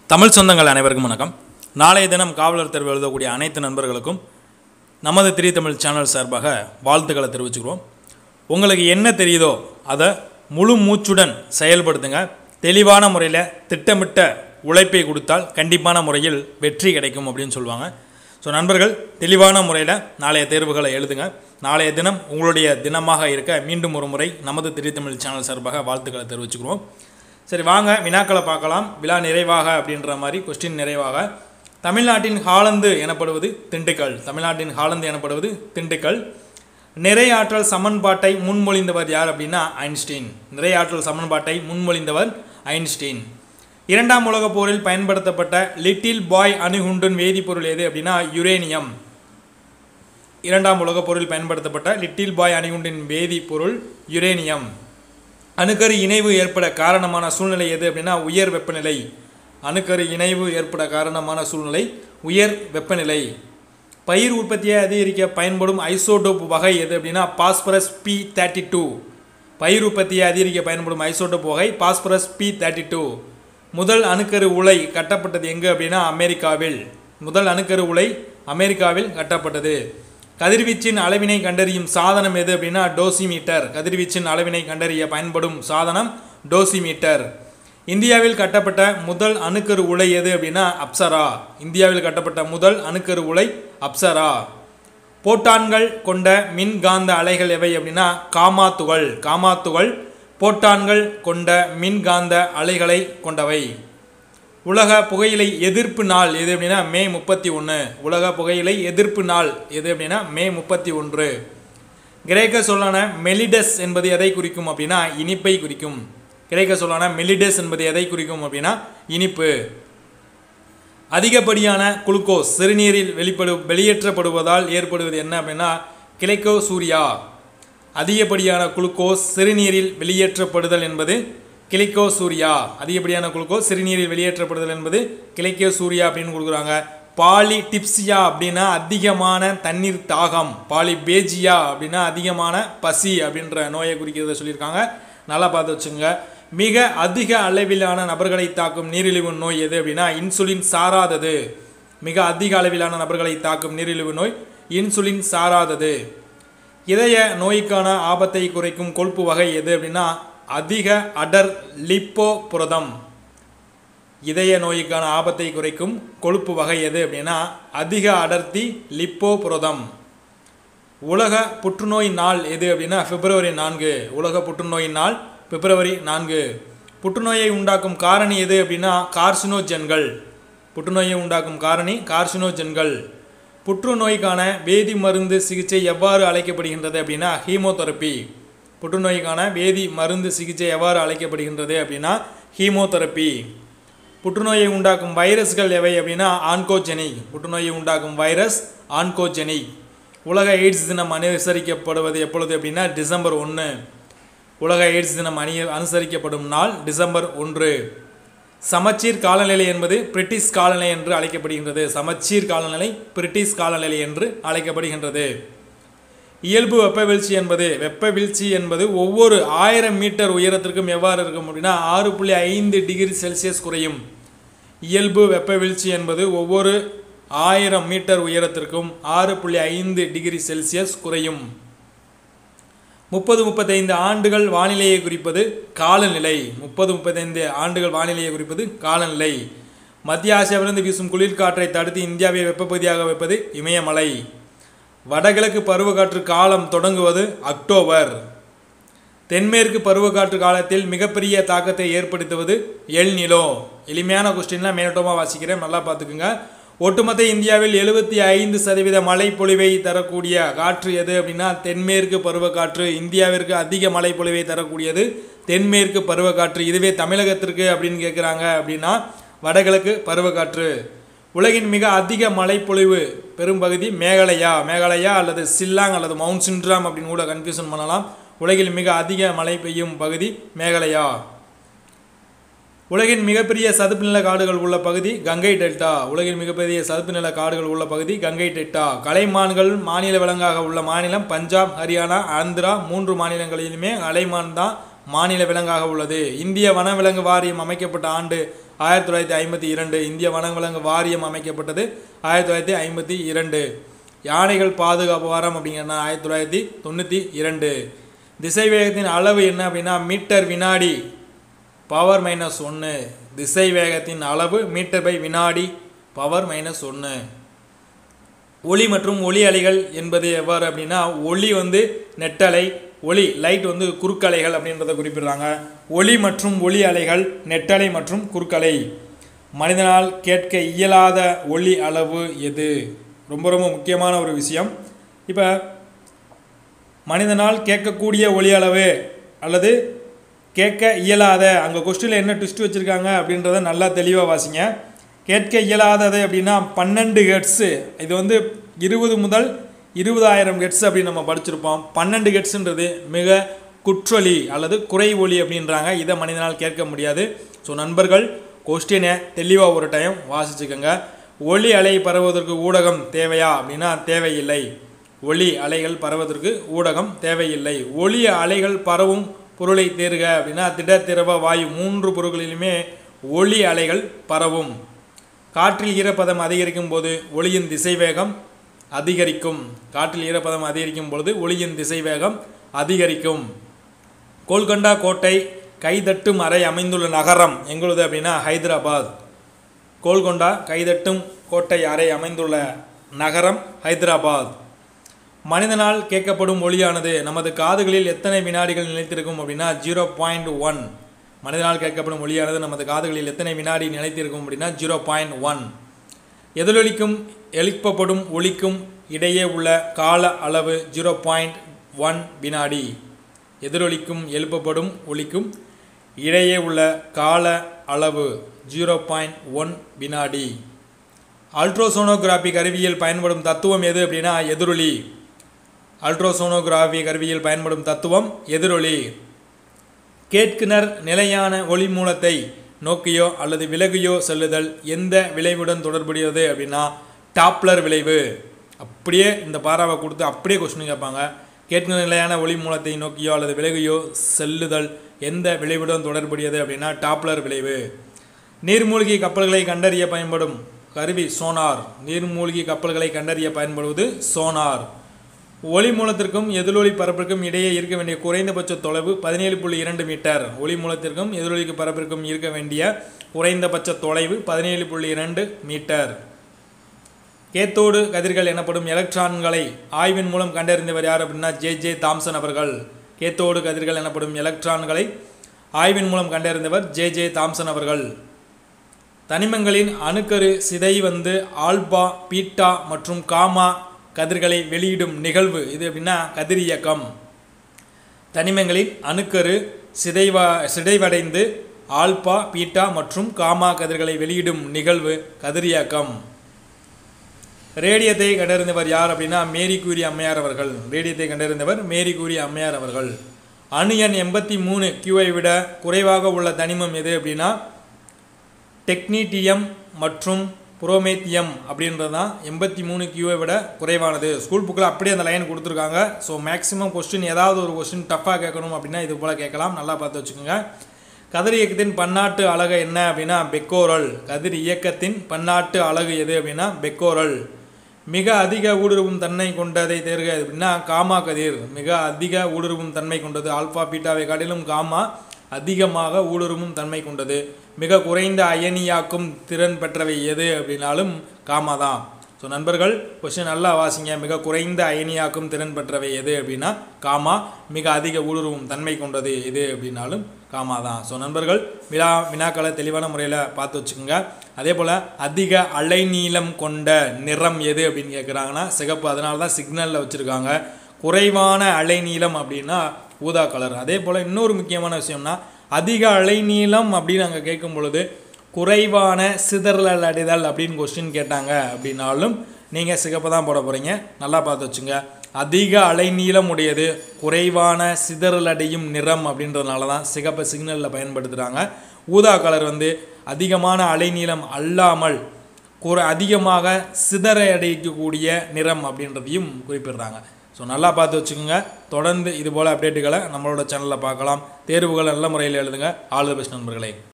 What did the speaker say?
தமிழ் சொந்தங்கள் அனைவருக்கும் வணக்கம் நாளைய தினம் காவலர் தேர்வு எழுதக்கூடிய அனைத்து நண்பர்களுக்கும் நமது திரி தமிழ் சேனல் சார்பாக வாழ்த்துக்களை தெரிவிச்சுக்கிறோம் உங்களுக்கு என்ன தெரியுதோ அதை முழு மூச்சுடன் செயல்படுத்துங்க தெளிவான முறையில் திட்டமிட்ட உழைப்பை கொடுத்தால் கண்டிப்பான முறையில் வெற்றி கிடைக்கும் அப்படின்னு சொல்லுவாங்க ஸோ நண்பர்கள் தெளிவான முறையில் நாளைய தேர்வுகளை எழுதுங்க நாளைய தினம் உங்களுடைய தினமாக இருக்க மீண்டும் ஒரு முறை நமது திரி தமிழ் சேனல் சார்பாக வாழ்த்துக்களை தெரிவிச்சுக்கிறோம் சரி வாங்க வினாக்களை பார்க்கலாம் விழா நிறைவாக அப்படின்ற மாதிரி கொஸ்டின் நிறைவாக தமிழ்நாட்டின் ஹாலந்து எனப்படுவது திண்டுக்கல் தமிழ்நாட்டின் ஹாலந்து எனப்படுவது திண்டுக்கல் நிறையாற்றல் சமன்பாட்டை முன்மொழிந்தவர் யார் அப்படின்னா ஐன்ஸ்டீன் நிறையாற்றல் சமன்பாட்டை முன்மொழிந்தவர் ஐன்ஸ்டீன் இரண்டாம் உலகப் போரில் பயன்படுத்தப்பட்ட லிட்டில் பாய் அணுகுண்டின் வேதிப்பொருள் எது அப்படின்னா யுரேனியம் இரண்டாம் உலகப் போரில் பயன்படுத்தப்பட்ட லிட்டில் பாய் அணுகுண்டின் வேதிப்பொருள் யுரேனியம் அணுக்கரு இணைவு ஏற்பட காரணமான சூழ்நிலை எது அப்படின்னா உயர் வெப்பநிலை அணுக்கரு இணைவு ஏற்பட காரணமான சூழ்நிலை உயர் வெப்பநிலை பயிர் உற்பத்தியை அதிகரிக்க பயன்படும் ஐசோடோப் வகை எது அப்படின்னா பாஸ்பரஸ் பி தேர்ட்டி டூ பயிர் உற்பத்தியை அதிகரிக்க பயன்படும் ஐசோடோப் வகை பாஸ்பரஸ் பி தேர்ட்டி டூ முதல் அணுக்கரு உலை கட்டப்பட்டது எங்கே அப்படின்னா அமெரிக்காவில் முதல் அணுக்கரு உலை அமெரிக்காவில் கட்டப்பட்டது கதிர்வீச்சின் அளவினை கண்டறியும் சாதனம் எது அப்படின்னா டோசிமீட்டர் கதிர்வீச்சின் அளவினை கண்டறிய பயன்படும் சாதனம் டோசிமீட்டர் இந்தியாவில் கட்டப்பட்ட முதல் அணுக்கரு உலை எது அப்படின்னா அப்சரா இந்தியாவில் கட்டப்பட்ட முதல் அணுக்கரு உலை அப்சரா போட்டான்கள் கொண்ட மின்காந்த அலைகள் எவை அப்படின்னா காமாத்துகள் காமாத்துகள் போட்டான்கள் கொண்ட மின்காந்த அலைகளை கொண்டவை உலக புகையிலை எதிர்ப்பு நாள் எது அப்படின்னா மே முப்பத்தி ஒன்று உலக புகையிலை எதிர்ப்பு நாள் எது அப்படின்னா மே முப்பத்தி ஒன்று கிரேக்க சொல்லான மெலிடஸ் என்பது எதை குறிக்கும் அப்படின்னா இனிப்பை குறிக்கும் கிரேக்க சொல்லான மெலிடஸ் என்பது எதை குறிக்கும் அப்படின்னா இனிப்பு அதிகப்படியான குளுக்கோஸ் சிறுநீரில் வெளிப்படு வெளியேற்றப்படுவதால் ஏற்படுவது என்ன அப்படின்னா கிளைக்கோ சூரியா அதிகப்படியான குளுக்கோஸ் சிறுநீரில் வெளியேற்றப்படுதல் என்பது கிளைக்கோ சூரியா அதிகப்படியான குளுக்கோஸ் சிறுநீரில் வெளியேற்றப்படுதல் என்பது கிளைக்கோ சூரியா அப்படின்னு கொடுக்குறாங்க பாலி டிப்சியா அப்படின்னா அதிகமான தண்ணீர் தாகம் பாலி பேஜியா அப்படின்னா அதிகமான பசி அப்படின்ற நோயை குறிக்கிறத சொல்லியிருக்காங்க நல்லா பார்த்து வச்சுங்க மிக அதிக அளவிலான நபர்களை தாக்கும் நீரிழிவு நோய் எது அப்படின்னா இன்சுலின் சாராதது மிக அதிக அளவிலான நபர்களை தாக்கும் நீரிழிவு நோய் இன்சுலின் சாராதது இதய நோய்க்கான ஆபத்தை குறைக்கும் கொழுப்பு வகை எது அப்படின்னா அதிக அடர் லிப்போ புரதம் இதய நோய்க்கான ஆபத்தை குறைக்கும் கொழுப்பு வகை எது அப்படின்னா அதிக அடர்த்தி லிப்போ புரதம் உலக புற்றுநோய் நாள் எது அப்படின்னா பிப்ரவரி நான்கு உலக புற்றுநோய் நாள் பிப்ரவரி நான்கு புற்றுநோயை உண்டாக்கும் காரணி எது அப்படின்னா கார்சினோஜென்கள் புற்றுநோயை உண்டாக்கும் காரணி கார்சினோஜென்கள் புற்றுநோய்க்கான வேதி மருந்து சிகிச்சை எவ்வாறு அழைக்கப்படுகின்றது அப்படின்னா ஹீமோதெரப்பி புற்றுநோய்க்கான வேதி மருந்து சிகிச்சை எவ்வாறு அழைக்கப்படுகின்றது அப்படின்னா ஹீமோதெரப்பி புற்றுநோயை உண்டாக்கும் வைரஸ்கள் எவை அப்படின்னா ஆன்கோஜெனிக் புற்றுநோயை உண்டாக்கும் வைரஸ் ஆன்கோஜெனிக் உலக எய்ட்ஸ் தினம் அனுசரிக்கப்படுவது எப்பொழுது அப்படின்னா டிசம்பர் ஒன்று உலக எய்ட்ஸ் தினம் அணி அனுசரிக்கப்படும் நாள் டிசம்பர் ஒன்று சமச்சீர் காலநிலை என்பது பிரிட்டிஷ் காலநிலை என்று அழைக்கப்படுகின்றது சமச்சீர் காலநிலை பிரிட்டிஷ் காலநிலை என்று அழைக்கப்படுகின்றது இயல்பு வெப்ப வீழ்ச்சி என்பது வெப்ப வீழ்ச்சி என்பது ஒவ்வொரு ஆயிரம் மீட்டர் உயரத்திற்கும் எவ்வாறு இருக்கும் அப்படின்னா ஆறு புள்ளி ஐந்து டிகிரி செல்சியஸ் குறையும் இயல்பு வெப்ப வீழ்ச்சி என்பது ஒவ்வொரு ஆயிரம் மீட்டர் உயரத்திற்கும் ஆறு புள்ளி ஐந்து டிகிரி செல்சியஸ் குறையும் முப்பது முப்பத்தைந்து ஆண்டுகள் வானிலையை குறிப்பது காலநிலை முப்பது முப்பத்தைந்து ஆண்டுகள் வானிலையை குறிப்பது காலநிலை மத்திய ஆசியாவிலிருந்து வீசும் குளிர்காற்றை தடுத்து இந்தியாவை வெப்பப்பகுதியாக வைப்பது இமயமலை வடகிழக்கு பருவக்காற்று காலம் தொடங்குவது அக்டோபர் தென்மேற்கு பருவக்காற்று காலத்தில் மிகப்பெரிய தாக்கத்தை ஏற்படுத்துவது எல் நிலோ எளிமையான கொஸ்டின்லாம் மேலோட்டமாக வாசிக்கிறேன் நல்லா பார்த்துக்குங்க ஒட்டுமொத்த இந்தியாவில் எழுபத்தி ஐந்து சதவீத மழை பொழிவை தரக்கூடிய காற்று எது அப்படின்னா தென்மேற்கு பருவக்காற்று இந்தியாவிற்கு அதிக மழை பொழிவை தரக்கூடியது தென்மேற்கு பருவக்காற்று இதுவே தமிழகத்திற்கு அப்படின்னு கேட்குறாங்க அப்படின்னா வடகிழக்கு பருவக்காற்று உலகின் மிக அதிக மழைப்பொழிவு பெரும்பகுதி மேகாலயா மேகாலயா அல்லது சில்லாங் அல்லது மவுண்ட் சின்ட்ராம் அப்படின்னு கூட கன்ஃபியூஷன் பண்ணலாம் உலகில் மிக அதிக மழை பெய்யும் பகுதி மேகாலயா உலகின் மிகப்பெரிய சதுப்பு நில காடுகள் உள்ள பகுதி கங்கை டெல்டா உலகின் மிகப்பெரிய சதுப்பு நில காடுகள் உள்ள பகுதி கங்கை டெல்டா கலைமான்கள் மாநில விலங்காக உள்ள மாநிலம் பஞ்சாப் ஹரியானா ஆந்திரா மூன்று மாநிலங்களிலுமே கலைமான் தான் மாநில விலங்காக உள்ளது இந்திய வனவிலங்கு வாரியம் அமைக்கப்பட்ட ஆண்டு ஆயிரத்தி தொள்ளாயிரத்தி ஐம்பத்தி இரண்டு இந்திய வனவிலங்கு வாரியம் அமைக்கப்பட்டது ஆயிரத்தி தொள்ளாயிரத்தி ஐம்பத்தி இரண்டு யானைகள் பாதுகாப்பு வாரம் அப்படிங்கன்னா ஆயிரத்தி தொள்ளாயிரத்தி தொண்ணூற்றி இரண்டு திசைவேகத்தின் அளவு என்ன அப்படின்னா மீட்டர் வினாடி பவர் மைனஸ் ஒன்று திசை வேகத்தின் அளவு மீட்டர் பை வினாடி பவர் மைனஸ் ஒன்று ஒளி மற்றும் ஒளி அலைகள் என்பது எவ்வாறு அப்படின்னா ஒளி வந்து நெட்டலை ஒளி லைட் வந்து குறுக்கலைகள் அப்படின்றத குறிப்பிடுறாங்க ஒளி மற்றும் ஒளி அலைகள் நெட்டலை மற்றும் குறுக்கலை மனிதனால் கேட்க இயலாத ஒளி அளவு எது ரொம்ப ரொம்ப முக்கியமான ஒரு விஷயம் இப்போ மனிதனால் கேட்கக்கூடிய ஒளி அளவு அல்லது கேட்க இயலாத அங்கே கொஸ்டினில் என்ன ட்விஸ்ட் வச்சுருக்காங்க அப்படின்றத நல்லா தெளிவாக வாசிங்க கேட்க இயலாதது அப்படின்னா பன்னெண்டு ஹெட்ஸு இது வந்து இருபது முதல் இருபதாயிரம் ஹெட்ஸ் அப்படின்னு நம்ம படிச்சிருப்போம் பன்னெண்டு ஹெட்ஸுன்றது மிக குற்றொலி அல்லது குறை ஒலி அப்படின்றாங்க இதை மனிதனால் கேட்க முடியாது ஸோ நண்பர்கள் கொஸ்டினை தெளிவாக ஒரு டைம் வாசிச்சுக்கோங்க ஒளி அலை பரவுவதற்கு ஊடகம் தேவையா அப்படின்னா தேவையில்லை ஒளி அலைகள் பரவுவதற்கு ஊடகம் தேவையில்லை ஒளி அலைகள் பரவும் பொருளை தேர்க அப்படின்னா திட திரவ வாயு மூன்று பொருட்களிலுமே ஒளி அலைகள் பரவும் காற்றில் ஈரப்பதம் அதிகரிக்கும் போது ஒளியின் திசைவேகம் அதிகரிக்கும் காற்றில் ஈரப்பதம் அதிகரிக்கும் பொழுது ஒளியின் திசைவேகம் அதிகரிக்கும் கோல்கொண்டா கோட்டை கைதட்டும் அறை அமைந்துள்ள நகரம் எங்களுது அப்படின்னா ஹைதராபாத் கோல்கொண்டா கைதட்டும் கோட்டை அறை அமைந்துள்ள நகரம் ஹைதராபாத் மனிதனால் கேட்கப்படும் ஒளியானது நமது காதுகளில் எத்தனை வினாடிகள் நிலைத்திருக்கும் அப்படின்னா ஜீரோ பாயிண்ட் ஒன் மனிதனால் கேட்கப்படும் ஒளியானது நமது காதுகளில் எத்தனை வினாடி நிலைத்திருக்கும் அப்படின்னா ஜீரோ பாயிண்ட் ஒன் எதிரொலிக்கும் எழுப்பப்படும் ஒளிக்கும் இடையே உள்ள கால அளவு ஜீரோ பாயிண்ட் ஒன் வினாடி எதிரொலிக்கும் எழுப்பப்படும் ஒளிக்கும் இடையே உள்ள கால அளவு ஜீரோ பாயிண்ட் ஒன் வினாடி அல்ட்ரோசோனோகிராபி கருவியில் பயன்படும் தத்துவம் எது அப்படின்னா எதிரொலி அல்ட்ரோசோனோகிராபி கருவியில் பயன்படும் தத்துவம் எதிரொலி கேட்கினர் நிலையான ஒளி மூலத்தை நோக்கியோ அல்லது விலகியோ செல்லுதல் எந்த விளைவுடன் தொடர்புடையது அப்படின்னா டாப்லர் விளைவு அப்படியே இந்த பாராவை கொடுத்து அப்படியே கொஸ்டின் கேட்பாங்க கேட்கிற நிலையான ஒளி மூலத்தை நோக்கியோ அல்லது விலகியோ செல்லுதல் எந்த விளைவுடன் தொடர்புடையது அப்படின்னா டாப்லர் விளைவு நீர்மூழ்கி கப்பல்களை கண்டறிய பயன்படும் கருவி சோனார் நீர்மூழ்கி கப்பல்களை கண்டறிய பயன்படுவது சோனார் ஒளி மூலத்திற்கும் எதிரொலி பரப்பிற்கும் இடையே இருக்க வேண்டிய குறைந்தபட்ச தொலைவு பதினேழு புள்ளி இரண்டு மீட்டர் ஒளி மூலத்திற்கும் எதிரொலிக்கு பரப்பிற்கும் இருக்க வேண்டிய குறைந்தபட்ச தொலைவு பதினேழு புள்ளி இரண்டு மீட்டர் கேத்தோடு கதிர்கள் எனப்படும் எலக்ட்ரான்களை ஆய்வின் மூலம் கண்டறிந்தவர் யார் அப்படின்னா ஜே ஜே தாம்சன் அவர்கள் கேத்தோடு கதிர்கள் எனப்படும் எலக்ட்ரான்களை ஆய்வின் மூலம் கண்டறிந்தவர் ஜே ஜே தாம்சன் அவர்கள் தனிமங்களின் அணுக்கரு சிதைவந்து ஆல்பா பீட்டா மற்றும் காமா கதிர்களை வெளியிடும் நிகழ்வு இது அப்படின்னா கதிரியக்கம் தனிமங்களின் அணுக்கரு சிதைவ சிதைவடைந்து ஆல்பா பீட்டா மற்றும் காமா கதிர்களை வெளியிடும் நிகழ்வு கதிரியக்கம் ரேடியத்தை கண்டறிந்தவர் யார் அப்படின்னா மேரி கூரி அம்மையார் அவர்கள் ரேடியத்தை கண்டறிந்தவர் மேரி கூரி அம்மையார் அவர்கள் அணு எண் எண்பத்தி மூணு கியூவை விட குறைவாக உள்ள தனிமம் எது அப்படின்னா டெக்னீட்டியம் மற்றும் புரோமேத்தியம் அப்படின்றது தான் எண்பத்தி மூணு கியூவை விட குறைவானது ஸ்கூல் புக்கில் அப்படியே அந்த லைன் கொடுத்துருக்காங்க ஸோ மேக்ஸிமம் கொஸ்டின் ஏதாவது ஒரு கொஸ்டின் டஃப்பாக கேட்கணும் அப்படின்னா இது போல் கேட்கலாம் நல்லா பார்த்து வச்சுக்கோங்க கதிர் இயக்கத்தின் பன்னாட்டு அலகு என்ன அப்படின்னா பெக்கோரல் கதிர் இயக்கத்தின் பன்னாட்டு அலகு எது அப்படின்னா பெக்கோரல் மிக அதிக ஊடுருவும் தன்மை கொண்டதை தேர்க அப்படின்னா காமா கதிர் மிக அதிக ஊடுருவும் தன்மை கொண்டது ஆல்பா பீட்டாவை காட்டிலும் காமா அதிகமாக ஊடுருவும் தன்மை கொண்டது மிக குறைந்த அயனியாக்கும் திறன் பெற்றவை எது அப்படின்னாலும் காமா தான் ஸோ நண்பர்கள் கொஸ்டின் நல்லா வாசிங்க மிக குறைந்த அயனியாக்கும் திறன் பெற்றவை எது அப்படின்னா காமா மிக அதிக ஊடுருவும் தன்மை கொண்டது எது அப்படின்னாலும் காமா தான் ஸோ நண்பர்கள் விழா வினாக்களை தெளிவான முறையில் பார்த்து வச்சுக்கோங்க அதே போல் அதிக அலைநீளம் கொண்ட நிறம் எது அப்படின்னு கேட்குறாங்கன்னா சிகப்பு அதனால தான் சிக்னலில் வச்சுருக்காங்க குறைவான அலைநீளம் அப்படின்னா ஊதா கலர் அதே போல் இன்னொரு முக்கியமான விஷயம்னா அதிக அலைநீளம் அப்படின்னு அங்கே கேட்கும் பொழுது குறைவான சிதறல் அடைதல் அப்படின்னு கொஸ்டின் கேட்டாங்க அப்படின்னாலும் நீங்கள் சிகப்பு தான் போட போகிறீங்க நல்லா பார்த்து வச்சுங்க அதிக அலைநீளம் உடையது குறைவான சிதறல் அடையும் நிறம் அப்படின்றதுனால தான் சிகப்பை சிக்னலில் பயன்படுத்துகிறாங்க ஊதா கலர் வந்து அதிகமான அலைநீளம் அல்லாமல் குறை அதிகமாக சிதற அடைக்கக்கூடிய நிறம் அப்படின்றதையும் குறிப்பிடுறாங்க ஸோ நல்லா பார்த்து வச்சுக்கோங்க தொடர்ந்து இது போல் அப்டேட்டுகளை நம்மளோட சேனலில் பார்க்கலாம் தேர்வுகள் நல்ல முறையில் எழுதுங்க ஆல் தி பெஸ்ட் நண்பர்களே